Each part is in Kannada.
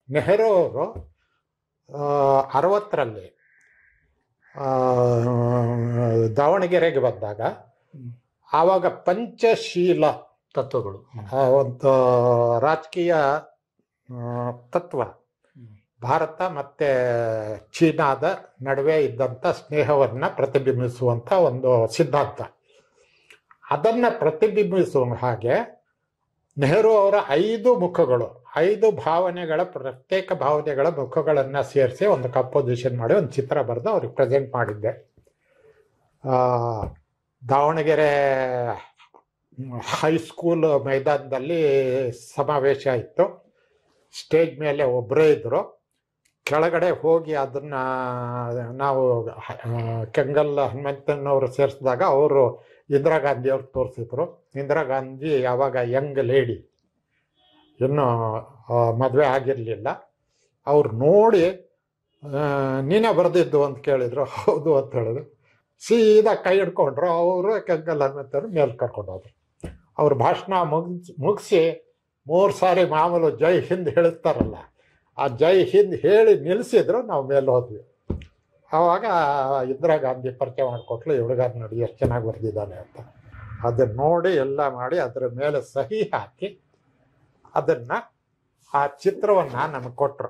ನೆಹರು ಅವರು ಅರವತ್ತರಲ್ಲಿ ದಾವಣಗೆರೆಗೆ ಬಂದಾಗ ಆವಾಗ ಪಂಚಶೀಲ ತತ್ವಗಳು ಆ ಒಂದು ರಾಜಕೀಯ ಆ, ತತ್ವ ಭಾರತ ಮತ್ತೆ ಚೀನಾದ ನಡುವೆ ಇದ್ದಂಥ ಸ್ನೇಹವನ್ನು ಪ್ರತಿಬಿಂಬಿಸುವಂಥ ಒಂದು ಸಿದ್ಧಾಂತ ಅದನ್ನು ಪ್ರತಿಬಿಂಬಿಸುವ ಹಾಗೆ ನೆಹರು ಅವರ ಐದು ಮುಖಗಳು ಐದು ಭಾವನೆಗಳ ಪ್ರತ್ಯೇಕ ಭಾವನೆಗಳ ಮುಖಗಳನ್ನು ಸೇರಿಸಿ ಒಂದು ಕಂಪೋಸಿಷನ್ ಮಾಡಿ ಒಂದು ಚಿತ್ರ ಬರೆದು ಅವ್ರಿಗೆ ಪ್ರೆಸೆಂಟ್ ಮಾಡಿದ್ದೆ ಆ, ದಾವಣಗೆರೆ ಹೈಸ್ಕೂಲ್ ಮೈದಾನದಲ್ಲಿ ಸಮಾವೇಶ ಇತ್ತು ಸ್ಟೇಜ್ ಮೇಲೆ ಒಬ್ಬರೇ ಇದ್ದರು ಕೆಳಗಡೆ ಹೋಗಿ ಅದನ್ನ ನಾವು ಆ, ಕೆಂಗಲ್ ಹನುಮಂತನವರು ಸೇರಿಸಿದಾಗ ಅವರು ಇಂದಿರಾ ಗಾಂಧಿ ಅವ್ರು ತೋರಿಸಿದ್ರು ಇಂದಿರಾ ಗಾಂಧಿ ಯಾವಾಗ ಯಂಗ್ ಲೇಡಿ ಇನ್ನೂ ಮದುವೆ ಆಗಿರಲಿಲ್ಲ ಅವ್ರು ನೋಡಿ ಆ, ನೀನೇ ಬರೆದಿದ್ದು ಅಂತ ಕೇಳಿದ್ರು ಹೌದು ಅಂತ ಹೇಳಿದ್ರು ಸೀದಾ ಕೈ ಹಿಡ್ಕೊಂಡ್ರು ಅವರು ಕೆಂಗಲ್ ಹನುಮಂತರು ಮೇಲೆ ಕರ್ಕೊಂಡು ಹೋದ್ರು ಅವ್ರ ಭಾಷಣ ಮುಗಿಸ್ ಮುಗಿಸಿ ಮೂರು ಸಾರಿ ಮಾಮೂಲು ಜೈ ಹಿಂದ್ ಹೇಳುತ್ತಾರಲ್ಲ ಆ ಜೈ ಹಿಂದ್ ಹೇಳಿ ನಿಲ್ಲಿಸಿದ್ರು ನಾವು ಮೇಲೆ ಹೋದ್ವಿ ಆವಾಗ ಇಂದಿರಾ ಗಾಂಧಿ ಪರಿಚಯ ಮಾಡಿಕೊಟ್ಲು ಈ ಹುಡುಗ ನೋಡಿ ಎಷ್ಟು ಚೆನ್ನಾಗಿ ಬರೆದಿದ್ದಾನೆ ಅಂತ ಅದನ್ನ ನೋಡಿ ಎಲ್ಲ ಮಾಡಿ ಅದರ ಮೇಲೆ ಸಹಿ ಹಾಕಿ ಅದನ್ನ ಆ ಚಿತ್ರವನ್ನ ನಮಗೆ ಕೊಟ್ರು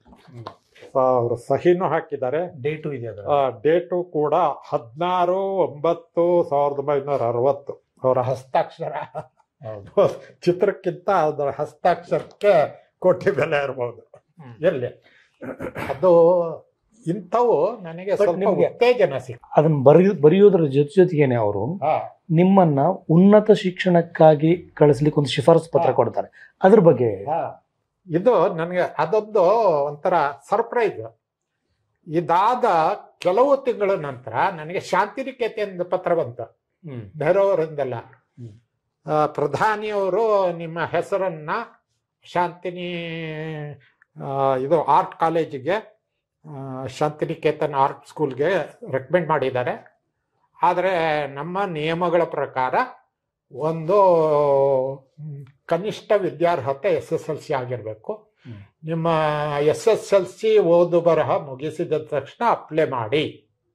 ಅವರು ಸಹಿನೂ ಹಾಕಿದ್ದಾರೆ ಡೇಟು ಇದೆ ಅದರ ಆ ಡೇಟು ಕೂಡ ಹದಿನಾರು ಒಂಬತ್ತು ಸಾವಿರದ ಒಂಬೈನೂರ ಅರವತ್ತು ಅವರ ಹಸ್ತಾಕ್ಷರ ಹೌದು ಚಿತ್ರಕ್ಕಿಂತ ಅದರ ಹಸ್ತಾಕ್ಷರಕ್ಕೆ ಕೋಟಿ ಬೆಲೆ ಇರ್ಬೋದು ಹ್ಮ್. ಎಲ್ಲಿ ಅದು ಇಂಥವು ನನಗೆ But ಸ್ವಲ್ಪ ನಿಮ್ಗೆ- ಉತ್ತೇಜನ ಸಿಕ್ ಅದನ್ನ ಬರೆಯ ಬರೆಯೋದ್ರ ಜೊತೆ ಜೊತೆಗೇನೆ ಅವರು ನಿಮ್ಮನ್ನ ಉನ್ನತ ಶಿಕ್ಷಣಕ್ಕಾಗಿ ಕಳಿಸ್ಲಿಕ್ಕೆ ಒಂದು ಶಿಫಾರಸು ಪತ್ರ ಹಾ. ಕೊಡ್ತಾರೆ ಅದ್ರ ಬಗ್ಗೆ ಇದು ನನಗೆ ಅದೊಂದು ಒಂಥರ ಸರ್ಪ್ರೈಸ್ ಇದಾದ ಕೆಲವು ತಿಂಗಳ ನಂತರ ನನಗೆ ಶಾಂತಿನಿಕೇತನದ ಪತ್ರ ಬಂತು ನೆಹರು ಅವರಿಂದಲ್ಲ ಹ್ಮ್. ಆ, ಪ್ರಧಾನಿಯವರು ನಿಮ್ಮ ಹೆಸರನ್ನ ಶಾಂತಿನಿ ಆ, ಇದು ಆರ್ಟ್ ಕಾಲೇಜಿಗೆ ಆ, ಶಾಂತಿನಿಕೇತನ್ ಆರ್ಟ್ ಸ್ಕೂಲ್ಗೆ ರೆಕಮೆಂಡ್ ಮಾಡಿದ್ದಾರೆ ಆದರೆ ನಮ್ಮ ನಿಯಮಗಳ ಪ್ರಕಾರ ಒಂದು ಮ್, ಕನಿಷ್ಠ ವಿದ್ಯಾರ್ಹತೆ ಎಸ್ ಎಸ್ ಎಲ್ ಸಿ ಆಗಿರಬೇಕು ಹ್ಮ್. ನಿಮ್ಮ ಎಸ್ ಎಸ್ ಎಲ್ ಸಿ ಓದು ಬರಹ ಮುಗಿಸಿದ ತಕ್ಷಣ ಅಪ್ಲೈ ಮಾಡಿ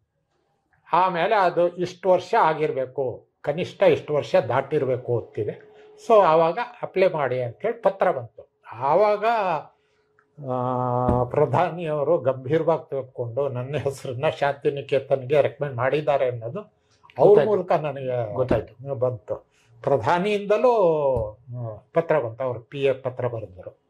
ಆಮೇಲೆ ಅದು ಇಷ್ಟು ವರ್ಷ ಆಗಿರಬೇಕು ಕನಿಷ್ಠ ಇಷ್ಟು ವರ್ಷ ದಾಟಿರಬೇಕು ಅಂತಿದೆ ಸೊ ಆವಾಗ ಅಪ್ಲೈ ಮಾಡಿ ಅಂತೇಳಿ ಪತ್ರ ಬಂತು ಆವಾಗ ಆ, ಪ್ರಧಾನಿಯವರು ಗಂಭೀರವಾಗಿ ತಿಳ್ಕೊಂಡು ನನ್ನ ಹೆಸರನ್ನ ಶಾಂತಿನಿಕೇತನ್ಗೆ ರೆಕಮೆಂಡ್ ಮಾಡಿದ್ದಾರೆ ಅನ್ನೋದು ಅವ್ರ ಗೊತ್ತಾಯ್ತು. ಮೂಲಕ ನನಗೆ ಗೊತ್ತಾಯ್ತು ಬಂತು ಪ್ರಧಾನಿಯಿಂದಲೂ ಆ, ಪತ್ರ ಬಂತು ಅವ್ರು ಪಿ ಎ ಪತ್ರ ಬರೆದರು